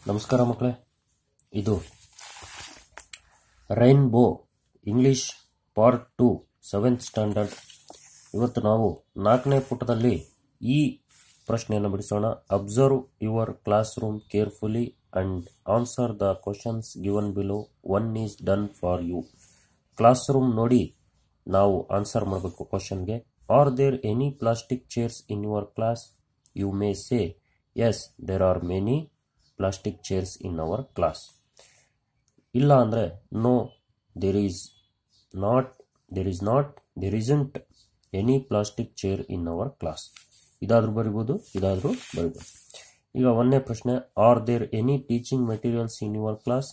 ನಮಸ್ಕಾರ ಮಕ್ಕಳೇ ಇದು rainbow English part two seventh standard ಇವತ್ತು ನಾವು ನಾಲ್ಕನೇ ಪುಟದಲ್ಲಿ ಈ ಪ್ರಶ್ನೆಯನ್ನು ಬಿಡಿಸೋಣ observe your classroom carefully and answer the questions given below one is done for you classroom ನೋಡಿ ನಾವು ಆನ್ಸರ್ ಮಾಡಬೇಕು ಕ್ವಶನ್ಗೆ are there any plastic chairs in your class you may say yes there are many plastic chairs in our class ಇಲ್ಲ ಅಂದರೆ no there is not there is not there isn't any plastic chair in our class ಇದಾದರೂ ಬರಿಬೋದು ಇದಾದರೂ ಬರಿಬೋದು ಈಗ ಒಂದನೇ ಪ್ರಶ್ನೆ are there any teaching materials in your class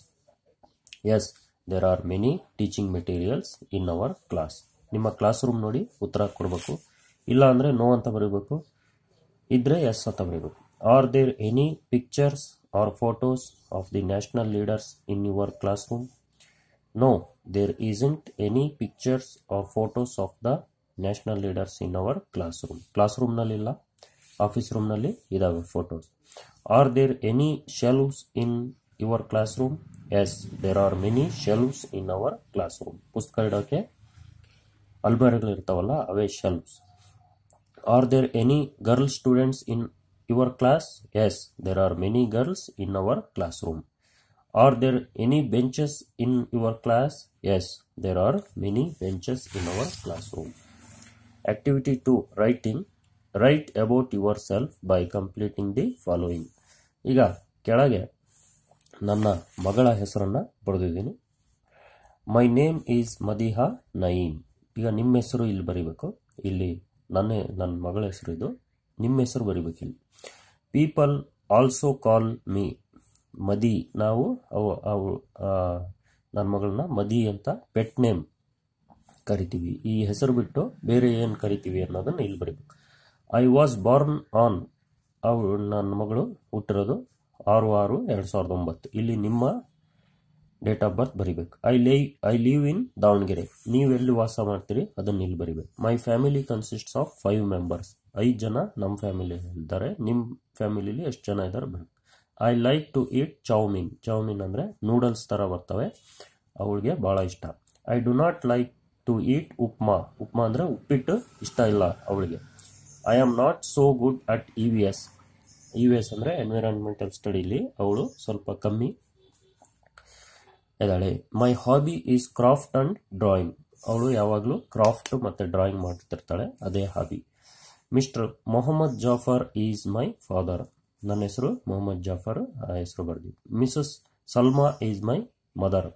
yes there are many teaching materials in our class ನಿಮ್ಮ classroom ನೋಡಿ ಉತ್ತರ ಕೊಡಬೇಕು ಇಲ್ಲ ಅಂದರೆ ನೋ ಅಂತ ಬರೀಬೇಕು ಇದ್ರೆ ಎಸ್ ಅಂತ ಬರೀಬೇಕು are there any pictures or photos of the national leaders in your classroom no there isn't any pictures or photos of the national leaders in our classroom ಕ್ಲಾಸ್ ರೂಮ್ನಲ್ಲಿ ಇಲ್ಲ office ರೂಮ್ನಲ್ಲಿ ಇದಾವೆ photos are there any shelves in your classroom yes there are many shelves in our classroom ಪುಸ್ತಕ ಇಡೋಕ್ಕೆ ಅಲ್ಮಾರಿಗಳು ಇರ್ತಾವಲ್ಲ ಅವೇ shelves are there any girl students in your class yes there are many girls in our classroom are there any benches in your class yes there are many benches in our classroom activity two writing write about yourself by completing the following ಈಗ ಕೆಳಗೆ ನನ್ನ ಮಗಳ ಹೆಸರನ್ನು ಬರೆದಿದ್ದೀನಿ my name is Madiha Naeem ಈಗ ನಿಮ್ಮ ಹೆಸರು ಇಲ್ಲಿ ಬರೀಬೇಕು ಇಲ್ಲಿ ನನ್ನ ನನ್ನ ಮಗಳ ಹೆಸರು ಇದು ನಿಮ್ಮ ಹೆಸರು ಬರೀಬೇಕು ಇಲ್ಲಿ ಪೀಪಲ್ ಆಲ್ಸೋ ಕಾಲ್ ಮೀ ಮದಿ ನಾವು ಅವು ಅವು ನನ್ನ ಮಗಳನ್ನ ಮದಿ ಅಂತ ಪೆಟ್ ನೇಮ್ ಕರಿತೀವಿ ಈ ಹೆಸರು ಬಿಟ್ಟು ಬೇರೆ ಏನು ಕರಿತೀವಿ ಅನ್ನೋದನ್ನು ಇಲ್ಲಿ ಬರೀಬೇಕು ಐ ವಾಸ್ ಬಾರ್ನ್ ಆನ್ ಅವಳು ನನ್ನ ಮಗಳು ಹುಟ್ಟಿರೋದು ಆರು ಆರು ಎರಡು ಸಾವಿರದ ಒಂಬತ್ತು ಇಲ್ಲಿ ನಿಮ್ಮ ಡೇಟ್ ಆಫ್ ಬರ್ತ್ ಬರಿಬೇಕು ಐ ಲೈ ಐ ಲೀವ್ ಇನ್ ದಾವಣಗೆರೆ ನೀವು ಎಲ್ಲಿ ವಾಸ ಮಾಡ್ತೀರಿ ಅದನ್ನು ಇಲ್ಲಿ ಬರಿಬೇಕು my family consists of five members ಐದು ಜನ ನಮ್ಮ ಫ್ಯಾಮಿಲಿ ಇದ್ದಾರೆ ನಿಮ್ಮ ಫ್ಯಾಮಿಲಿಲಿ ಎಷ್ಟು ಜನ ಇದ್ದಾರೆ ಬರಬೇಕು I like to eat chow mein chow mein ಅಂದರೆ ನೂಡಲ್ಸ್ ಥರ ಬರ್ತವೆ ಅವಳಿಗೆ ಭಾಳ ಇಷ್ಟ I do not like to eat upma upma ಅಂದರೆ ಉಪ್ಪಿಟ್ಟು ಇಷ್ಟ ಇಲ್ಲ ಅವಳಿಗೆ I am not so good at E V S E V S ಅಂದರೆ ಎನ್ವಿರಾನ್ಮೆಂಟಲ್ ಸ್ಟಡಿಲಿ ಅವಳು ಸ್ವಲ್ಪ ಕಮ್ಮಿ ಇದ್ದಾಳೆ my hobby is craft and drawing ಅವಳು ಯಾವಾಗಲೂ ಕ್ರಾಫ್ಟ್ ಮತ್ತು ಡ್ರಾಯಿಂಗ್ ಮಾಡ್ತಿರ್ತಾಳೆ ಅದೇ hobby mister Mohammad Jafar is my father ನನ್ನ ಹೆಸರು ಮೊಹಮ್ಮದ್ ಜಾಫರ್ ಆ ಹೆಸರು ಬರ್ದಿ Mrs Salma is my mother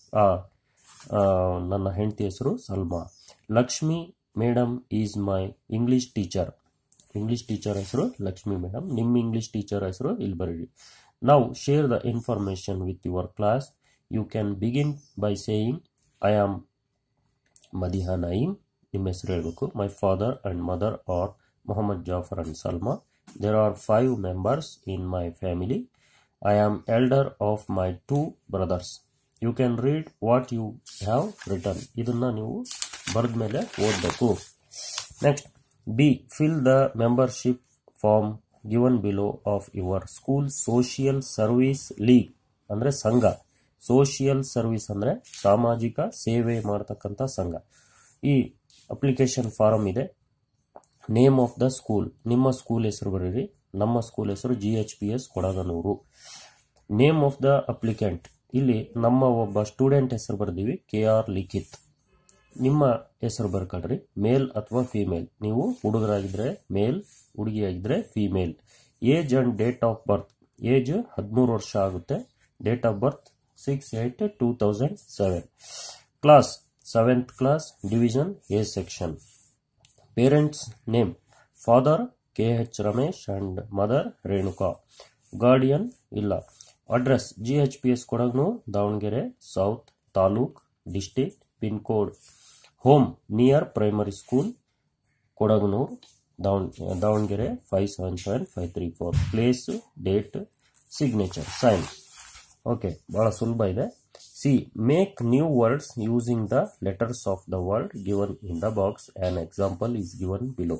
ನನ್ನ ಹೆಂಡತಿ ಹೆಸರು Salma Lakshmi madam is my English teacher English teacher ಹೆಸರು ಲಕ್ಷ್ಮಿ ಮೇಡಮ್ ನಿಮ್ಮ ಇಂಗ್ಲೀಷ್ ಟೀಚರ್ ಹೆಸರು ಇಲ್ಲಿ ಬರೀರಿ ನಾವು share the information with your class you can begin by saying I am Madiha Naeem ನಿಮ್ಮ ಹೆಸರು ಹೇಳಬೇಕು my father and mother are Mohammad Jafar and Salma there are five members in my family I am elder of my two brothers you can read what you have written ಇದನ್ನು ನೀವು ಬರೆದ ಮೇಲೆ ಓದಬೇಕು next B fill the membership form given below of your school social service league ಅಂದರೆ ಸಂಘ social service ಅಂದರೆ ಸಾಮಾಜಿಕ ಸೇವೆ ಮಾಡತಕ್ಕಂಥ ಸಂಘ ಈ ಅಪ್ಲಿಕೇಶನ್ ಫಾರಮ್ ಇದೆ ನೇಮ್ ಆಫ್ ದ ಸ್ಕೂಲ್ ನಿಮ್ಮ ಸ್ಕೂಲ್ ಹೆಸರು ಬರೀರಿ ನಮ್ಮ ಸ್ಕೂಲ್ ಹೆಸರು G H P S Kodaganur name of the applicant ಇಲ್ಲಿ ನಮ್ಮ ಒಬ್ಬ ಸ್ಟೂಡೆಂಟ್ ಹೆಸರು ಬರ್ದೀವಿ ಕೆ ಆರ್ ಲಿಖಿತ್ ನಿಮ್ಮ ಹೆಸರು ಬರ್ಕೊಳ್ರಿ ಮೇಲ್ ಅಥವಾ ಫಿಮೇಲ್ ನೀವು ಹುಡುಗರಾಗಿದ್ದರೆ ಮೇಲ್ ಹುಡುಗಿಯಾಗಿದ್ದರೆ female age and date of birth age ಹದಿಮೂರು ವರ್ಷ ಆಗುತ್ತೆ date of birth six eight two thousand seven class seventh class division A section parents name father K H Ramesh and mother Renuka guardian ಇಲ್ಲ address G H P S Kodaganur Davanagere south taluk district pin code home near primary school Kodaganur ದಾವಣ Davanagere five seven seven five three four place date signature sign okay ಭಾಳ ಸುಲಭ ಇದೆ see make new words using the letters of the word given in the box an example is given below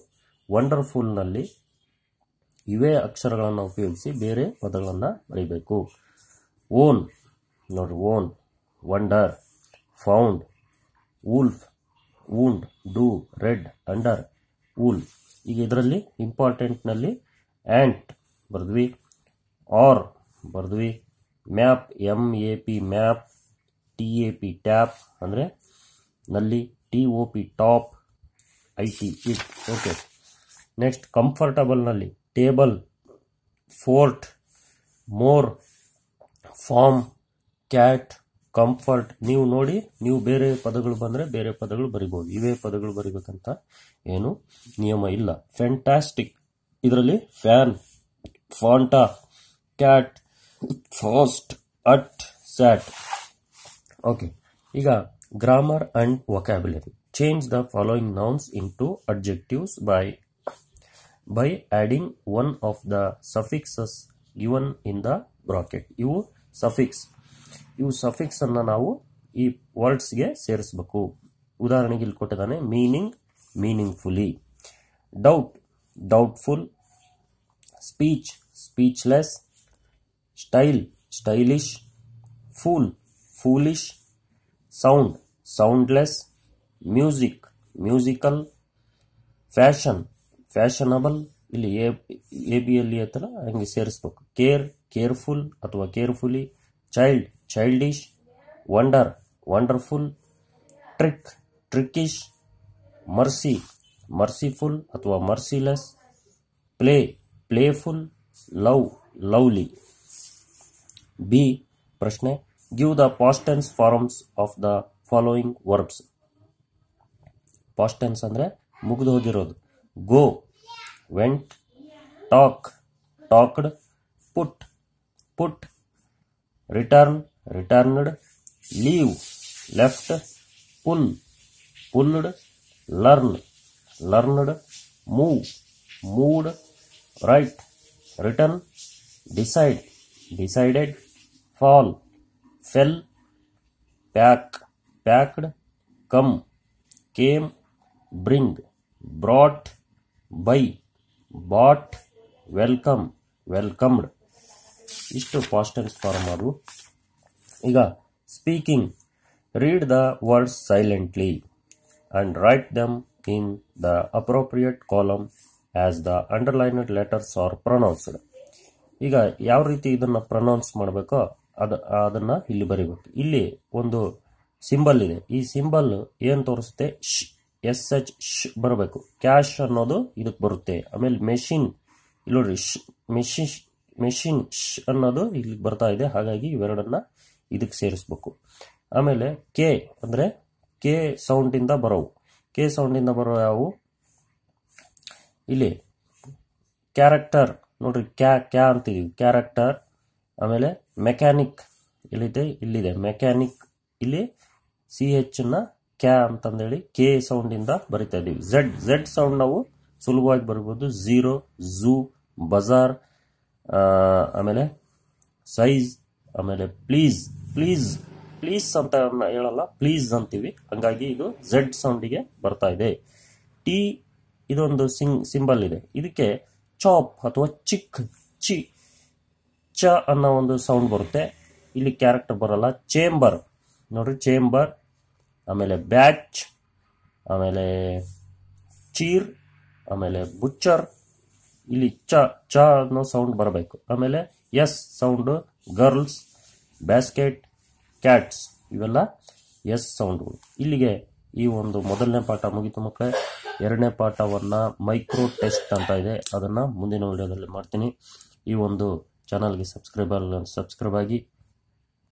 ವಂಡರ್ಫುಲ್ನಲ್ಲಿ ಇವೇ ಅಕ್ಷರಗಳನ್ನು ಉಪಯೋಗಿಸಿ ಬೇರೆ ಪದಗಳನ್ನು ಬರೀಬೇಕು ಓನ್ ನೋಡ್ರಿ own wonder found wolf wound do red under wool ಈಗ ಇದರಲ್ಲಿ ಇಂಪಾರ್ಟೆಂಟ್ನಲ್ಲಿ ಆ್ಯಂಟ್ ಬರೆದ್ವಿ ಆರ್ ಬರೆದ್ವಿ map M A P map T A P tap ಅಂದರೆ ನಲ್ಲಿ T O P top I T it okay next ಕಂಫರ್ಟಬಲ್ನಲ್ಲಿ table fort more form cat comfort ನೀವು ನೋಡಿ ನೀವು ಬೇರೆ ಪದಗಳು ಬಂದರೆ ಬೇರೆ ಪದಗಳು ಬರಿಬೋದು ಇವೇ ಪದಗಳು ಬರಿಬೇಕಂತ ಏನು ನಿಯಮ ಇಲ್ಲ ಫ್ಯಾಂಟಾಸ್ಟಿಕ್ ಇದರಲ್ಲಿ fan Fanta cat fast at sat okay ಈಗ grammar and vocabulary change the following nouns into adjectives by by adding one of the suffixes given in the bracket ಇವು ಸಫಿಕ್ಸ್ ಇವು ಸಫಿಕ್ಸ್ ಅನ್ನ ನಾವು ಈ ವರ್ಡ್ಸ್ಗೆ ಸೇರಿಸಬೇಕು ಉದಾಹರಣೆಗೆ ಇಲ್ಲಿ ಕೊಟ್ಟಿದ್ದಾನೆ meaning meaningfully doubt doubtful speech speechless style stylish fool foolish sound soundless music musical fashion fashionable ಇಲ್ಲಿ ಎ ಎ ಬಿ ಅಲ್ಲಿ ಐತಲ್ಲ ಹಂಗೆ ಸೇರಿಸ್ಬೇಕು ಕೇರ್ ಕೇರ್ಫುಲ್ ಅಥವಾ carefully child childish wonder wonderful trick trickish mercy merciful ಅಥವಾ merciless play playful love lovely B ಪ್ರಶ್ನೆ give the past tense forms of the following verbs past tense ಅಂದರೆ ಮುಗಿದು ಹೋಗಿರೋದು go went talk talked put put return returned leave left pull pulled learn learned move moved write return decide decided fall fell pack packed come came bring brought buy bought welcome welcomed ಇಷ್ಟು past tense form ಅದು ಈಗ speaking read the words silently and write them in the appropriate column as the underlined letters are pronounced ಈಗ ಯಾವ ರೀತಿ ಇದನ್ನ pronounce ಮಾಡಬೇಕೋ ಅದ ಅದನ್ನ ಇಲ್ಲಿ ಬರೀಬೇಕು ಇಲ್ಲಿ ಒಂದು ಸಿಂಬಲ್ ಇದೆ ಈ ಸಿಂಬಲ್ ಏನ್ ತೋರಿಸುತ್ತೆ ಶ್ ಎಸ್ ಎಚ್ ಶ್ ಬರಬೇಕು ಕ್ಯಾಶ್ ಅನ್ನೋದು ಇದಕ್ಕೆ ಬರುತ್ತೆ ಆಮೇಲೆ ಮೆಷಿನ್ ಇಲ್ಲಿ ನೋಡ್ರಿ ಶ್ ಮೆಷಿನ್ ಮೆಷಿನ್ ಶ್ ಅನ್ನೋದು ಇಲ್ಲಿ ಬರ್ತಾ ಇದೆ ಹಾಗಾಗಿ ಇವೆರಡನ್ನ ಇದಕ್ಕೆ ಸೇರಿಸ್ಬೇಕು ಆಮೇಲೆ ಕೆ ಅಂದ್ರೆ ಕೆ ಸೌಂಡ್ ಇಂದ ಬರೋವು ಕೆ ಸೌಂಡ್ ಇಂದ ಬರೋ ಯಾವುವು ಇಲ್ಲಿ ಕ್ಯಾರೆಕ್ಟರ್ ನೋಡ್ರಿ ಕ್ಯಾ ಕ್ಯಾ ಅಂತಿದೀವಿ ಕ್ಯಾರೆಕ್ಟರ್ ಆಮೇಲೆ ಮೆಕ್ಯಾನಿಕ್ ಇಲ್ಲಿದೆ ಇಲ್ಲಿದೆ ಮೆಕ್ಯಾನಿಕ್ ಇಲ್ಲಿ ಸಿ ಎಚ್ ನ ಕ್ಯಾ ಅಂತಂದೇಳಿ ಕೆ ಸೌಂಡ್ ಇಂದ ಬರಿತಾ ಇದೀವಿ ಝೆಡ್ ಝೆಡ್ ಸೌಂಡ್ ನಾವು ಸುಲಭವಾಗಿ ಬರಬಹುದು ಝೀರೋ ಝೂ ಬಜಾರ್ ಆಮೇಲೆ ಸೈಜ್ ಆಮೇಲೆ ಪ್ಲೀಸ್ ಪ್ಲೀಸ್ ಪ್ಲೀಸ್ ಅಂತ ಹೇಳಲ್ಲ ಪ್ಲೀಸ್ ಅಂತೀವಿ ಹಂಗಾಗಿ ಇದು ಝೆಡ್ ಸೌಂಡಿಗೆ ಬರ್ತಾ ಇದೆ ಟಿ ಇದೊಂದು ಸಿಂಗ್ ಸಿಂಬಲ್ ಇದೆ ಇದಕ್ಕೆ ಚಾಪ್ ಅಥವಾ ಚಿಕ್ ಚಿ ಚ ಅನ್ನೋ ಒಂದು ಸೌಂಡ್ ಬರುತ್ತೆ ಇಲ್ಲಿ ಕ್ಯಾರೆಕ್ಟರ್ ಬರಲ್ಲ ಚೇಂಬರ್ ನೋಡ್ರಿ ಚೇಂಬರ್ ಆಮೇಲೆ ಬ್ಯಾಚ್ ಆಮೇಲೆ ಚೀರ್ ಆಮೇಲೆ ಬುಚ್ಚರ್ ಇಲ್ಲಿ ಚ ಚ ಅನ್ನೋ ಸೌಂಡ್ ಬರಬೇಕು ಆಮೇಲೆ S sound girls basket cats ಇವೆಲ್ಲ ಎಸ್ ಸೌಂಡ್ಗಳು ಇಲ್ಲಿಗೆ ಈ ಒಂದು ಮೊದಲನೇ ಪಾಠ ಮುಗಿತು ಮಕ್ಕಳೇ ಎರಡನೇ ಪಾಠವನ್ನ ಮೈಕ್ರೋ ಟೆಸ್ಟ್ ಅಂತ ಇದೆ ಅದನ್ನ ಮುಂದಿನ ವಿಡಿಯೋದಲ್ಲಿ ಮಾಡ್ತೀನಿ ಈ ಒಂದು ಚಾನಲ್ಗೆ ಸಬ್ಸ್ಕ್ರೈಬ್ ಸಬ್ಸ್ಕ್ರೈಬ್ ಆಗಿ